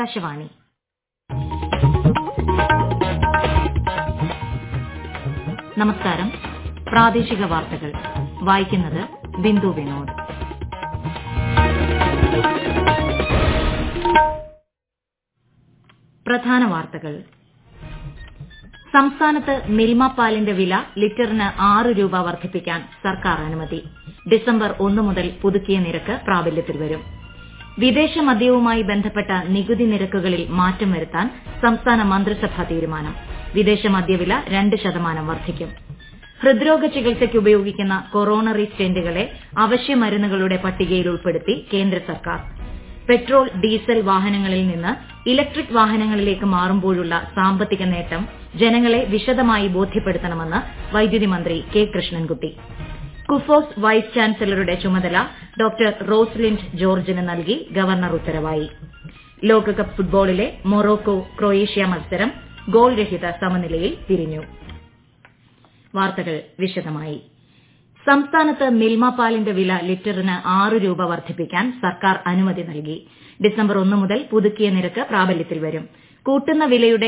ആകാശവാണി നമസ്കാരം പ്രാദേശിക വാർത്തകൾ വായിക്കുന്നത് ബിന്ദു വിനോദ് പ്രധാന വാർത്തകൾ സംസ്ഥാനത്ത് മിൽമ പാലിന്റെ വില ലിറ്ററിന് ആറ് രൂപ വർദ്ധിപ്പിക്കാൻ സർക്കാർ അനുമതി ഡിസംബർ ഒന്ന് മുതൽ പുതുക്കിയ നിരക്ക് പ്രാബല്യത്തിൽ വരും വിദേശ മദ്യവുമായി ബന്ധപ്പെട്ട നികുതി നിരക്കുകളിൽ മാറ്റം വരുത്താൻ സംസ്ഥാന മന്ത്രിസഭാ തീരുമാനം വിദേശ മദ്യവില രണ്ട് ശതമാനം വർദ്ധിക്കും ഹൃദ്രോഗ ചികിത്സയ്ക്ക് ഉപയോഗിക്കുന്ന കൊറോണറി സ്റ്റെന്റുകളെ അവശ്യ മരുന്നുകളുടെ പട്ടികയിൽ ഉൾപ്പെടുത്തി കേന്ദ്ര സർക്കാർ പെട്രോൾ ഡീസൽ വാഹനങ്ങളിൽ നിന്ന് ഇലക്ട്രിക് വാഹനങ്ങളിലേക്ക് മാറുമ്പോഴുള്ള സാമ്പത്തിക നേട്ടം ജനങ്ങളെ വിശദമായി ബോധ്യപ്പെടുത്തണമെന്ന് വൈദ്യുതി മന്ത്രി കെ കൃഷ്ണൻകുട്ടി കുഫോസ് വൈസ് ചാൻസലറുടെ ചുമതല ഡോക്ടർ റോസ്ലിൻഡ് ജോർജിന് നൽകി ഗവർണർ ഉത്തരവായി ലോകകപ്പ് ഫുട്ബോളിലെ മൊറോക്കോ ക്രൊയേഷ്യ മത്സരം ഗോൾ രഹിത സമനിലയിൽ പിരിഞ്ഞു വാർത്തകൾ വിശദമായി സംസ്ഥാനത്ത് മിൽമ പാലിന്റെ വില ലിറ്ററിന് ആറ് രൂപ വർദ്ധിപ്പിക്കാൻ സർക്കാർ അനുമതി നൽകി ഡിസംബർ ഒന്ന് മുതൽ പുതുക്കിയ നിരക്ക് പ്രാബല്യത്തിൽ വരും കൂട്ടുന്ന വിലയുടെ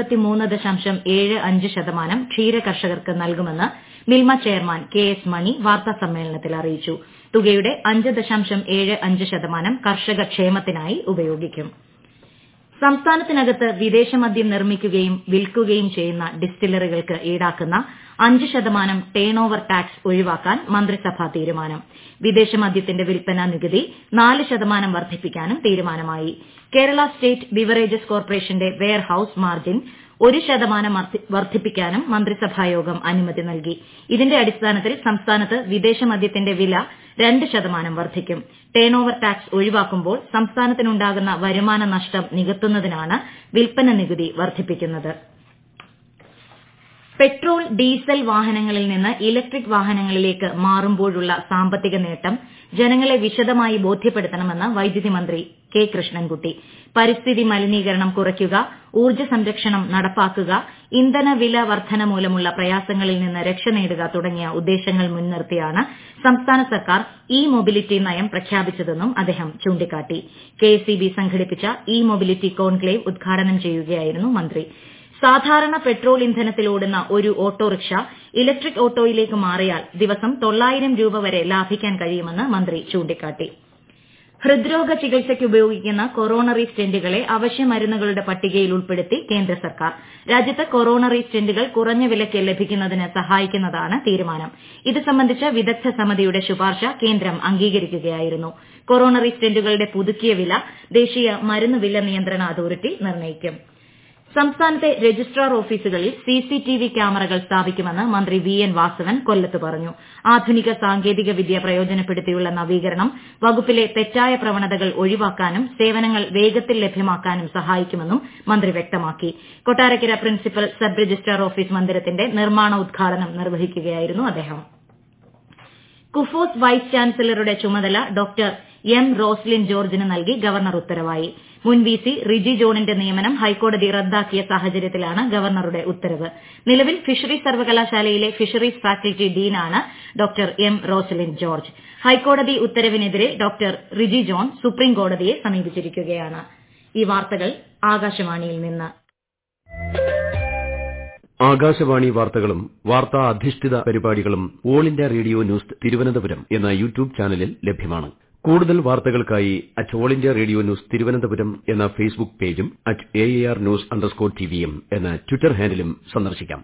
ശതമാനം ക്ഷീര കർഷകർക്ക് നൽകുമെന്ന് Milma chairman K S Mani വാർത്താസമ്മേളനത്തിൽ അറിയിച്ചു തുകയുടെ അഞ്ച് ദശാംശം ഏഴ് അഞ്ച് ശതമാനം കർഷക ക്ഷേമത്തിനായി ഉപയോഗിക്കും സംസ്ഥാനത്തിനകത്ത് വിദേശമദ്യം നിർമ്മിക്കുകയും വിൽക്കുകയും ചെയ്യുന്ന ഡിസ്റ്റിലറികൾക്ക് ഈടാക്കുന്ന അഞ്ച് ശതമാനം ടേൺ ഓവർ ടാക്സ് ഒഴിവാക്കാൻ മന്ത്രിസഭാ തീരുമാനം വിദേശമദ്യത്തിന്റെ വിൽപ്പന നികുതി നാല് ശതമാനം വർദ്ധിപ്പിക്കാനും തീരുമാനമായി കേരള സ്റ്റേറ്റ് ബിവറേജസ് കോർപ്പറേഷന്റെ വെയർ ഹൌസ് മാർജിൻ ഒരു ശതമാനം വർദ്ധിപ്പിക്കാനും മന്ത്രിസഭായോഗം അനുമതി നൽകി ഇതിന്റെ അടിസ്ഥാനത്തിൽ സംസ്ഥാനത്ത് വിദേശമദ്യത്തിന്റെ വില രണ്ട് ശതമാനം വർദ്ധിക്കും ടേൺ ഓവർ ടാക്സ് ഒഴിവാക്കുമ്പോൾ സംസ്ഥാനത്തിനുണ്ടാകുന്ന വരുമാന നഷ്ടം നികത്തുന്നതിനാണ് വിൽപ്പന നികുതി വർദ്ധിപ്പിക്കുന്നത് പെട്രോൾ ഡീസൽ വാഹനങ്ങളിൽ നിന്ന് ഇലക്ട്രിക് വാഹനങ്ങളിലേക്ക് മാറുമ്പോഴുള്ള സാമ്പത്തിക നേട്ടം ജനങ്ങളെ വിശദമായി ബോധ്യപ്പെടുത്തണമെന്ന് വൈദ്യുതി മന്ത്രി കെ കൃഷ്ണൻകുട്ടി പരിസ്ഥിതി മലിനീകരണം കുറയ്ക്കുക ഊർജ്ജ സംരക്ഷണം നടപ്പാക്കുക ഇന്ധന വില വർധന മൂലമുള്ള പ്രയാസങ്ങളിൽ നിന്ന് രക്ഷ നേടുക തുടങ്ങിയ ഉദ്ദേശങ്ങൾ മുൻനിർത്തിയാണ് സംസ്ഥാന സർക്കാർ ഇ മൊബിലിറ്റി നയം പ്രഖ്യാപിച്ചതെന്നും അദ്ദേഹം ചൂണ്ടിക്കാട്ടി കെഎസ്ഇബി സംഘടിപ്പിച്ച ഇ മൊബിലിറ്റി കോൺക്ലേവ് ഉദ്ഘാടനം ചെയ്യുകയായിരുന്നു മന്ത്രി സാധാരണ പെട്രോൾ ഇന്ധനത്തിൽ ഓടുന്ന ഒരു ഓട്ടോറിക്ഷ ഇലക്ട്രിക് ഓട്ടോയിലേക്ക് മാറിയാൽ ദിവസം തൊള്ളായിരം രൂപ വരെ ലാഭിക്കാൻ കഴിയുമെന്ന് മന്ത്രി ചൂണ്ടിക്കാട്ടി ഹൃദ്രോഗ ചികിത്സയ്ക്ക് ഉപയോഗിക്കുന്ന കൊറോണറി സ്റ്റെന്റുകളെ അവശ്യ മരുന്നുകളുടെ പട്ടികയിൽ ഉൾപ്പെടുത്തി കേന്ദ്ര സർക്കാർ രാജ്യത്ത് കൊറോണറി സ്റ്റെന്റുകൾ കുറഞ്ഞ വിലയ്ക്ക് ലഭിക്കുന്നതിന് സഹായിക്കുന്നതാണ് തീരുമാനം ഇത് സംബന്ധിച്ച വിദഗ്ധ സമിതിയുടെ ശുപാർശ കേന്ദ്രം അംഗീകരിക്കുകയായിരുന്നു കൊറോണറി സ്റ്റെന്റുകളുടെ പുതുക്കിയ വില ദേശീയ മരുന്ന് വില നിയന്ത്രണ അതോറിറ്റി നിർണ്ണയിക്കും സംസ്ഥാനത്തെ രജിസ്ട്രാർ ഓഫീസുകളിൽ സിസിടിവി ക്യാമറകൾ സ്ഥാപിക്കുമെന്ന് മന്ത്രി വി എൻ വാസവൻ കൊല്ലത്ത് പറഞ്ഞു ആധുനിക സാങ്കേതിക വിദ്യ പ്രയോജനപ്പെടുത്തിയുള്ള നവീകരണം വകുപ്പിലെ തെറ്റായ പ്രവണതകൾ ഒഴിവാക്കാനും സേവനങ്ങൾ വേഗത്തിൽ ലഭ്യമാക്കാനും സഹായിക്കുമെന്നും മന്ത്രി വ്യക്തമാക്കി Kottarakkara principal sub registrar office മന്ദിരത്തിന്റെ നിർമ്മാണ ഉദ്ഘാടനം നിർവഹിക്കുകയായിരുന്നു അദ്ദേഹം കുഫോസ് വൈസ് ചാൻസലറുടെ ചുമതല ഡോക്ടർ എം റോസ്ലിൻ ജോർജിന് നൽകി ഗവർണർ ഉത്തരവായി മുൻ വി സി റിജി ജോണിന്റെ നിയമനം ഹൈക്കോടതി റദ്ദാക്കിയ സാഹചര്യത്തിലാണ് ഗവർണറുടെ ഉത്തരവ് നിലവിൽ ഫിഷറീസ് സർവകലാശാലയിലെ ഫിഷറീസ് ഫാക്കൽറ്റി ഡീനാണ് ഡോക്ടർ എം റോസ്ലിൻ ജോർജ് ഹൈക്കോടതി ഉത്തരവിനെതിരെ ഡോക്ടർ റിജി ജോൺ സുപ്രീം കോടതിയെ സമീപിച്ചിരിക്കുകയാണ് ഈ വാർത്തകൾ ആകാശവാണിയിൽ നിന്ന് ആകാശവാണി വാർത്തകളും വാർത്താ അധിഷ്ഠിത പരിപാടികളും All India Radio news Thiruvananthapuram എന്ന യൂട്യൂബ് ചാനലിൽ ലഭ്യമാണ് കൂടുതൽ വാർത്തകൾക്കായി at All India Radio news Thiruvananthapuram എന്ന ഫേസ്ബുക്ക് പേജും at A R news underscore ടിവിയും എന്ന ട്വിറ്റർ ഹാൻഡിലും സന്ദർശിക്കാം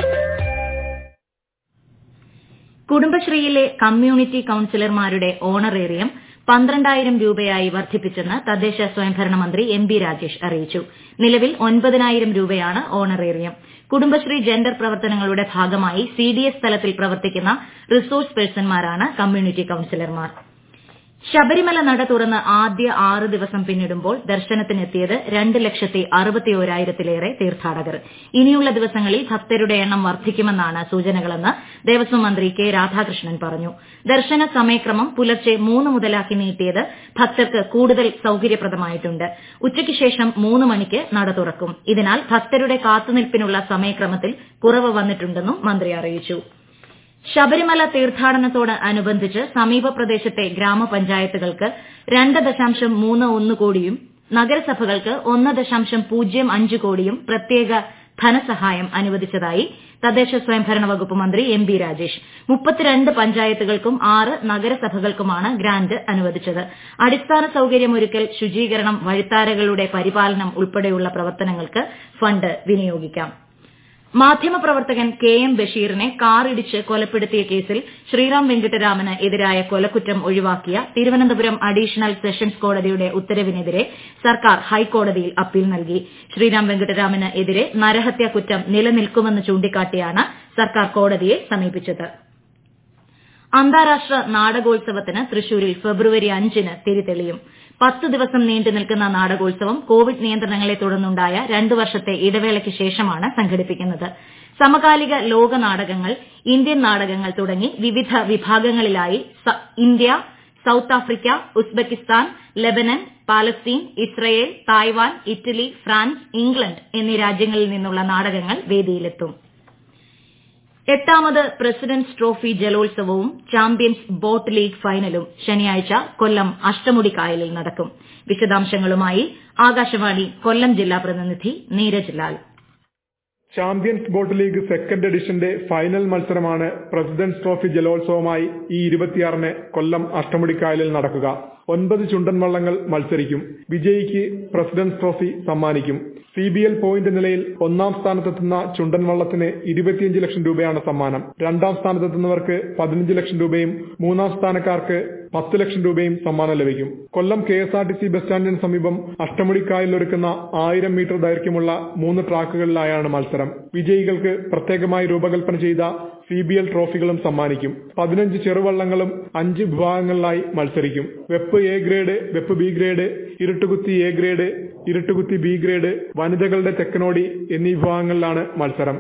കുടുംബശ്രീയിലെ കമ്മ്യൂണിറ്റി കൌൺസിലർമാരുടെ ഓണറേറിയം പന്ത്രണ്ടായിരം രൂപയായി വർദ്ധിപ്പിച്ചെന്ന് തദ്ദേശ സ്വയംഭരണ മന്ത്രി എം ബി രാജേഷ് അറിയിച്ചു നിലവിൽ ഒൻപതിനായിരം രൂപയാണ് ഓണറേറിയം കുടുംബശ്രീ ജെൻഡർ പ്രവർത്തനങ്ങളുടെ ഭാഗമായി സിഡിഎസ് തലത്തിൽ പ്രവർത്തിക്കുന്ന റിസോഴ്സ് പേഴ്സൺമാരാണ് കമ്മ്യൂണിറ്റി കൌൺസിലർമാർ ശബരിമല നട തുറന്ന് ആദ്യ ആറ് ദിവസം പിന്നിടുമ്പോൾ ദർശനത്തിനെത്തിയത് രണ്ട് ലക്ഷത്തി അറുപത്തിയോരായിരത്തിലേറെ തീർത്ഥാടകർ ഇനിയുള്ള ദിവസങ്ങളിൽ ഭക്തരുടെ എണ്ണം വർദ്ധിക്കുമെന്നാണ് സൂചനകളെന്ന് ദേവസ്വം മന്ത്രി കെ രാധാകൃഷ്ണൻ പറഞ്ഞു ദർശന സമയക്രമം പുലർച്ചെ മൂന്ന് മുതലാക്കി നീട്ടിയത് ഭക്തർക്ക് കൂടുതൽ സൌകര്യപ്രദമായിട്ടുണ്ട് ഉച്ചയ്ക്ക് ശേഷം മൂന്ന് മണിക്ക് നട തുറക്കും ഇതിനാൽ ഭക്തരുടെ കാത്തുനിൽപ്പിനുള്ള സമയക്രമത്തിൽ കുറവ് വന്നിട്ടുണ്ടെന്നും മന്ത്രി അറിയിച്ചു ശബരിമല തീർത്ഥാടനത്തോട് അനുബന്ധിച്ച് സമീപ പ്രദേശത്തെ ഗ്രാമപഞ്ചായത്തുകൾക്ക് രണ്ട് ദശാംശം മൂന്ന് ഒന്ന് കോടിയും നഗരസഭകൾക്ക് ഒന്ന് ദശാംശം പൂജ്യം അഞ്ച് കോടിയും പ്രത്യേക ധനസഹായം അനുവദിച്ചതായി തദ്ദേശ സ്വയംഭരണ വകുപ്പ് മന്ത്രി എം ബി രാജേഷ് മുപ്പത്തിരണ്ട് പഞ്ചായത്തുകൾക്കും ആറ് നഗരസഭകൾക്കുമാണ് ഗ്രാന്റ് അനുവദിച്ചത് അടിസ്ഥാന സൌകര്യമൊരുക്കൽ ശുചീകരണം വഴിത്താരകളുടെ പരിപാലനം ഉൾപ്പെടെയുള്ള പ്രവർത്തനങ്ങൾക്ക് ഫണ്ട് വിനിയോഗിക്കാം മാധ്യമപ്രവർത്തകൻ കെ എം ബഷീറിനെ കാറിടിച്ച് കൊലപ്പെടുത്തിയ കേസിൽ ശ്രീറാം വെങ്കിട്ടരാമന് എതിരായ കൊലക്കുറ്റം ഒഴിവാക്കിയ തിരുവനന്തപുരം അഡീഷണൽ സെഷൻസ് കോടതിയുടെ ഉത്തരവിനെതിരെ സർക്കാർ ഹൈക്കോടതിയിൽ അപ്പീൽ നൽകി ശ്രീറാം വെങ്കിട്ടരാമന് എതിരെ നരഹത്യാ കുറ്റം നിലനിൽക്കുമെന്ന് ചൂണ്ടിക്കാട്ടിയാണ് സർക്കാർ കോടതിയെ സമീപിച്ചത് അന്താരാഷ്ട്ര നാടകോത്സവത്തിന് തൃശൂരിൽ ഫെബ്രുവരി അഞ്ചിന് തിരിതെളിയും പത്ത് ദിവസം നീണ്ടു നിൽക്കുന്ന നാടകോത്സവം കോവിഡ് നിയന്ത്രണങ്ങളെ തുടർന്നുണ്ടായ രണ്ടു വർഷത്തെ ഇടവേളയ്ക്ക് ശേഷമാണ് സംഘടിപ്പിക്കുന്നത് സമകാലിക ലോക നാടകങ്ങൾ ഇന്ത്യൻ നാടകങ്ങൾ തുടങ്ങി വിവിധ വിഭാഗങ്ങളിലായി India South Africa Uzbekistan Lebanon Palestine Israel Taiwan Italy France England എന്നീ രാജ്യങ്ങളിൽ നിന്നുള്ള നാടകങ്ങൾ വേദിയിലെത്തും എട്ടാമത് പ്രസിഡന്റ്സ് ട്രോഫി ജലോത്സവവും ചാമ്പ്യൻസ് ബോട്ട് ലീഗ് ഫൈനലും ശനിയാഴ്ച കൊല്ലം അഷ്ടമുടി കായലിൽ നടക്കും വിശദാംശങ്ങളുമായി ആകാശവാണി കൊല്ലം ജില്ലാ പ്രതിനിധി Neeraj Lal champions boat league second എഡിഷന്റെ ഫൈനൽ മത്സരമാണ് പ്രസിഡന്റ്സ് ട്രോഫി ജലോത്സവമായി ഈ ഇരുപത്തിയാറിന് കൊല്ലം അഷ്ടമുടിക്കായലിൽ നടക്കുക ഒൻപത് ചുണ്ടൻ വള്ളങ്ങൾ മത്സരിക്കും വിജയിക്ക് പ്രസിഡന്റ്സ് ട്രോഫി സമ്മാനിക്കും സി ബി എൽ പോയിന്റ് നിലയിൽ ഒന്നാം സ്ഥാനത്തെത്തുന്ന ചുണ്ടൻ വള്ളത്തിന് ഇരുപത്തിയഞ്ച് ലക്ഷം രൂപയാണ് സമ്മാനം രണ്ടാം സ്ഥാനത്തെത്തുന്നവർക്ക് പതിനഞ്ച് ലക്ഷം രൂപയും മൂന്നാം സ്ഥാനക്കാർക്ക് പത്ത് ലക്ഷം രൂപയും സമ്മാനം ലഭിക്കും Kollam K S R T C bus സ്റ്റാൻഡിന് സമീപം അഷ്ടമുടിക്കായലിൽ ഒരുക്കുന്ന ആയിരം മീറ്റർ ദൈർഘ്യമുള്ള മൂന്ന് ട്രാക്കുകളിലായാണ് മത്സരം വിജയികൾക്ക് പ്രത്യേകമായി രൂപകൽപ്പന ചെയ്ത സി ബി എൽ ട്രോഫികളും സമ്മാനിക്കും പതിനഞ്ച് ചെറുവള്ളങ്ങളും അഞ്ച് വിഭാഗങ്ങളിലായി മത്സരിക്കും വെപ്പ് എ ഗ്രേഡ് വെപ്പ് ബി ഗ്രേഡ് ഇരുട്ടുകുത്തി എ ഗ്രേഡ് ഇരുട്ടുകുത്തി ബി ഗ്രേഡ് വനിതകളുടെ തെക്കനോടി എന്നീ വിഭാഗങ്ങളിലാണ് മത്സരം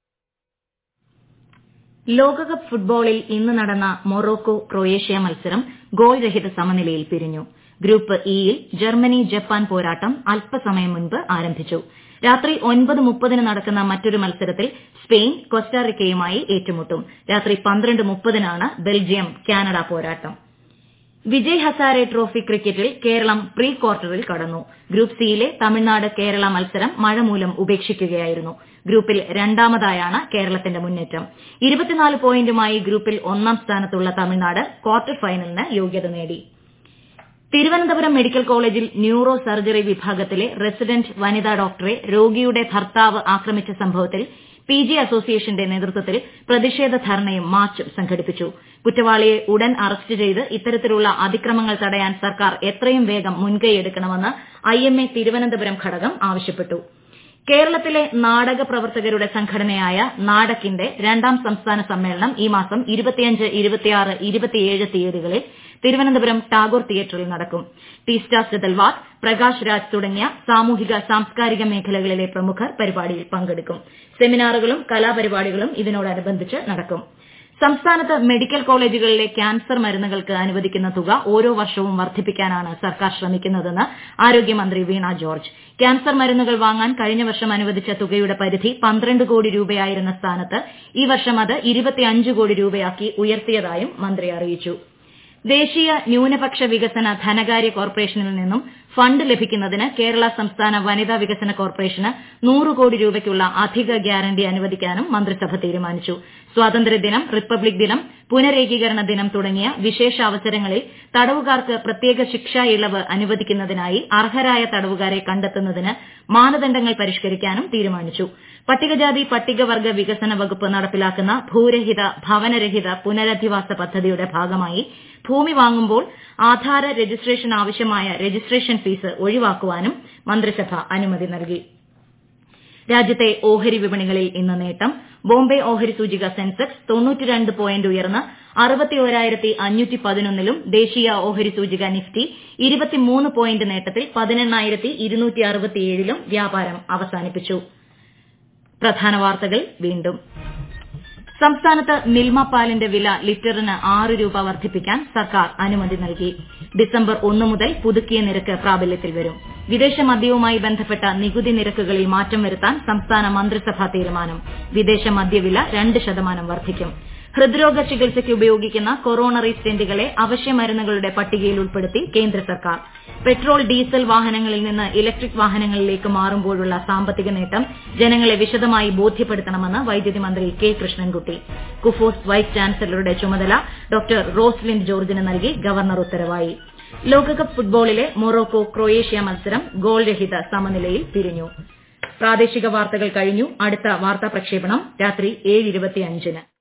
ലോകകപ്പ് ഫുട്ബോളിൽ ഇന്ന് നടന്ന മൊറോക്കോ ക്രൊയേഷ്യ മത്സരം ഗോൾ രഹിത സമനിലയിൽ പിരിഞ്ഞു ഗ്രൂപ്പ് ഇയിൽ ജർമ്മനി ജപ്പാൻ പോരാട്ടം അല്പസമയം മുൻപ് ആരംഭിച്ചു രാത്രി ഒൻപത് മുപ്പതിന് നടക്കുന്ന മറ്റൊരു മത്സരത്തിൽ സ്പെയിൻ കൊസ്റ്റാറിക്കയുമായി ഏറ്റുമുട്ടും രാത്രി പന്ത്രണ്ട് മുപ്പതിനാണ് ബെൽജിയം കാനഡ പോരാട്ടം വിജയ് ഹസാരെ ട്രോഫി ക്രിക്കറ്റിൽ കേരളം പ്രീ ക്വാർട്ടറിൽ കടന്നു ഗ്രൂപ്പ് സിയിലെ തമിഴ്നാട് കേരള മത്സരം മഴ മൂലം ഉപേക്ഷിക്കുകയായിരുന്നു ഗ്രൂപ്പിൽ രണ്ടാമതായാണ് കേരളത്തിന്റെ മുന്നേറ്റം ഇരുപത്തിനാല് പോയിന്റുമായി ഗ്രൂപ്പിൽ ഒന്നാം സ്ഥാനത്തുള്ള തമിഴ്നാട് ക്വാർട്ടർ ഫൈനലിന് യോഗ്യത നേടി തിരുവനന്തപുരം മെഡിക്കൽ കോളേജിൽ ന്യൂറോ സർജറി വിഭാഗത്തിലെ റെസിഡന്റ് വനിതാ ഡോക്ടറെ രോഗിയുടെ ഭർത്താവ് ആക്രമിച്ച സംഭവത്തിൽ പി ജി അസോസിയേഷന്റെ നേതൃത്വത്തിൽ പ്രതിഷേധ ധർണയും മാർച്ചും സംഘടിപ്പിച്ചു കുറ്റവാളിയെ ഉടൻ അറസ്റ്റ് ചെയ്ത് ഇത്തരത്തിലുള്ള അതിക്രമങ്ങൾ തടയാൻ സർക്കാർ എത്രയും വേഗം മുൻകൈയെടുക്കണമെന്ന് ഐഎംഎ തിരുവനന്തപുരം ഘടകം ആവശ്യപ്പെട്ടു കേരളത്തിലെ നാടക പ്രവർത്തകരുടെ സംഘടനയായ നാടക്കിന്റെ രണ്ടാം സംസ്ഥാന സമ്മേളനം ഈ മാസം തീയതികളിൽ തിരുവനന്തപുരം ടാഗോർ തിയേറ്ററിൽ നടക്കും ടി സ്റ്റാർ സെതൽവാദ് പ്രകാശ് രാജ് തുടങ്ങിയ സാമൂഹിക സാംസ്കാരിക മേഖലകളിലെ പ്രമുഖർ പരിപാടിയിൽ പങ്കെടുക്കും സെമിനാറുകളും കലാപരിപാടികളും ഇതിനോടനുബന്ധിച്ച് നടക്കും സംസ്ഥാനത്ത് മെഡിക്കൽ കോളേജുകളിലെ ക്യാൻസർ മരുന്നുകൾക്ക് അനുവദിക്കുന്ന തുക ഓരോ വർഷവും വർദ്ധിപ്പിക്കാനാണ് സർക്കാർ ശ്രമിക്കുന്നതെന്ന് ആരോഗ്യമന്ത്രി വീണ ജോർജ് ക്യാൻസർ മരുന്നുകൾ വാങ്ങാൻ കഴിഞ്ഞ വർഷം അനുവദിച്ച തുകയുടെ പരിധി പന്ത്രണ്ട് കോടി രൂപയായിരുന്ന സ്ഥാനത്ത് ഈ വർഷം അത് ഇരുപത്തിയഞ്ച് കോടി രൂപയാക്കി ഉയർത്തിയതായും മന്ത്രി അറിയിച്ചു ദേശീയ ന്യൂനപക്ഷ വികസന ധനകാര്യ കോർപ്പറേഷനിൽ നിന്നും ഫണ്ട് ലഭിക്കുന്നതിന് കേരള സംസ്ഥാന വനിതാ വികസന കോർപ്പറേഷന് നൂറ് കോടി രൂപയ്ക്കുള്ള അധിക ഗ്യാരണ്ടി അനുവദിക്കാനും മന്ത്രിസഭ തീരുമാനിച്ചു സ്വാതന്ത്ര്യദിനം റിപ്പബ്ലിക് ദിനം പുനരേകീകരണ ദിനം തുടങ്ങിയ വിശേഷ അവസരങ്ങളിൽ തടവുകാർക്ക് പ്രത്യേക ശിക്ഷാ ഇളവ് അനുവദിക്കുന്നതിനായി അർഹരായ തടവുകാരെ കണ്ടെത്തുന്നതിന് മാനദണ്ഡങ്ങൾ പരിഷ്കരിക്കാനും തീരുമാനിച്ചു പട്ടികജാതി പട്ടികവർഗ വികസന വകുപ്പ് നടപ്പിലാക്കുന്ന ഭൂരഹിത ഭവനരഹിത പുനരധിവാസ പദ്ധതിയുടെ ഭാഗമായി ഭൂമി വാങ്ങുമ്പോൾ ആധാര രജിസ്ട്രേഷൻ ആവശ്യമായ രജിസ്ട്രേഷൻ ഫീസ് ഒഴിവാക്കുവാനും മന്ത്രിസഭ അനുമതി നൽകി രാജ്യത്തെ ഓഹരി വിപണികളിൽ ഇന്ന് നേട്ടം ബോംബെ ഓഹരി സൂചിക സെൻസെക്സ് പോയിന്റ് ഉയർന്ന് അറുപത്തിയോരായിരത്തി അഞ്ഞൂറ്റി പതിനൊന്നിലും ദേശീയ ഓഹരി സൂചിക നിഫ്റ്റി ഇരുപത്തിമൂന്ന് പോയിന്റ് നേട്ടത്തിൽ പതിനെണ്ണായിരത്തി ഇരുന്നൂറ്റി അറുപത്തിയേഴിലും വ്യാപാരം അവസാനിപ്പിച്ചു പ്രധാന വാർത്തകൾ വീണ്ടും സംസ്ഥാനത്ത് മിൽമ പാലിന്റെ വില ലിറ്ററിന് ആറ് രൂപ വർദ്ധിപ്പിക്കാൻ സർക്കാർ അനുമതി നൽകി ഡിസംബർ ഒന്ന് മുതൽ പുതുക്കിയ നിരക്ക് പ്രാബല്യത്തിൽ വരും വിദേശ മദ്യവുമായി ബന്ധപ്പെട്ട നികുതി നിരക്കുകളിൽ മാറ്റം വരുത്താൻ സംസ്ഥാന മന്ത്രിസഭാ തീരുമാനം വിദേശ മദ്യവില രണ്ട് ശതമാനം വർദ്ധിക്കും ഹൃദ്രോഗ ചികിത്സയ്ക്ക് ഉപയോഗിക്കുന്ന കൊറോണറി സ്റ്റെന്റുകളെ അവശ്യ മരുന്നുകളുടെ പട്ടികയിൽ ഉൾപ്പെടുത്തി കേന്ദ്ര സർക്കാർ പെട്രോൾ ഡീസൽ വാഹനങ്ങളിൽ നിന്ന് ഇലക്ട്രിക് വാഹനങ്ങളിലേക്ക് മാറുമ്പോഴുള്ള സാമ്പത്തിക നേട്ടം ജനങ്ങളെ വിശദമായി ബോധ്യപ്പെടുത്തണമെന്ന് വൈദ്യുതി മന്ത്രി കെ കൃഷ്ണൻകുട്ടി കുഫോസ് വൈസ് ചാൻസലറുടെ ചുമതല ഡോക്ടർ റോസ്ലിൻ ജോർജിന് നൽകി ഗവർണർ ഉത്തരവായി ലോകകപ്പ് ഫുട്ബോളിലെ മൊറോക്കോ ക്രൊയേഷ്യ മത്സരം ഗോൾരഹിത സമനിലയിൽ പിരിഞ്ഞു പ്രാദേശിക വാർത്തകൾ കഴിഞ്ഞു അടുത്ത വാർത്താ പ്രക്ഷേപണം രാത്രി ഏഴ്